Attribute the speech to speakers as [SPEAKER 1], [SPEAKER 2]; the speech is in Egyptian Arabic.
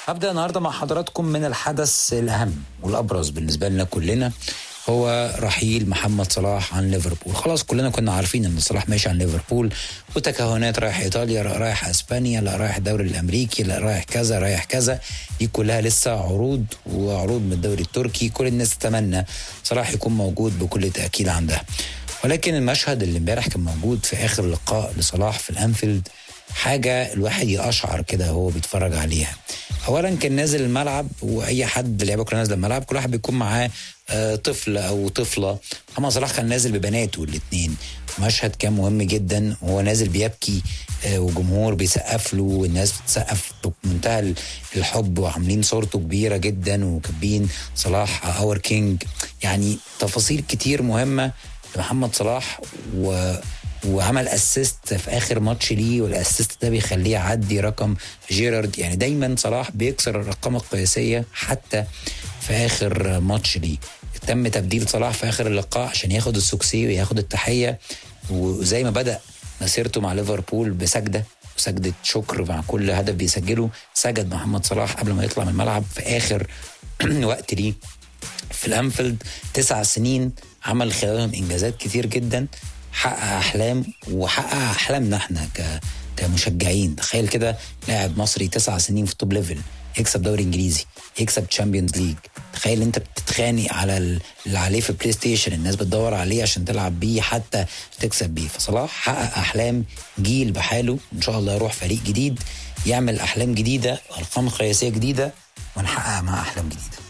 [SPEAKER 1] هبدا النهارده مع حضراتكم من الحدث الاهم والابرز بالنسبه لنا كلنا هو رحيل محمد صلاح عن ليفربول خلاص كلنا كنا عارفين ان صلاح ماشي عن ليفربول وتكهنات رايح ايطاليا لا رايح اسبانيا لا رايح الدوري الامريكي لا رايح كذا رايح كذا دي كلها لسه عروض وعروض من الدوري التركي كل الناس تتمنى صلاح يكون موجود بكل تاكيد عندها ولكن المشهد اللي امبارح كان موجود في اخر لقاء لصلاح في الانفيلد حاجه الواحد يقشعر كده وهو بيتفرج عليها اولا كان نازل الملعب واي حد لعيبه كلها نازل الملعب كل واحد بيكون معاه آه، طفل او طفله محمد صلاح كان نازل ببناته الاثنين مشهد كان مهم جدا وهو نازل بيبكي آه، وجمهور بيسقف له والناس بتسقف بمنتهى الحب وعاملين صورته كبيره جدا وكاتبين صلاح اور كينج يعني تفاصيل كتير مهمه لمحمد صلاح و وعمل اسيست في اخر ماتش ليه والاسيست ده بيخليه يعدي رقم جيرارد يعني دايما صلاح بيكسر الارقام القياسيه حتى في اخر ماتش ليه تم تبديل صلاح في اخر اللقاء عشان ياخد السوكسي وياخد التحيه وزي ما بدا مسيرته مع ليفربول بسجده سجدة شكر مع كل هدف بيسجله سجد محمد صلاح قبل ما يطلع من الملعب في آخر وقت ليه في الأنفيلد تسع سنين عمل خلالهم إنجازات كتير جدا حقق احلام وحقق احلامنا احنا ك كمشجعين تخيل كده لاعب مصري تسع سنين في التوب ليفل يكسب دوري انجليزي يكسب تشامبيونز ليج تخيل انت بتتخانق على اللي عليه في بلاي ستيشن الناس بتدور عليه عشان تلعب بيه حتى تكسب بيه فصلاح حقق احلام جيل بحاله ان شاء الله يروح فريق جديد يعمل احلام جديده ارقام قياسيه جديده ونحقق معاه احلام جديده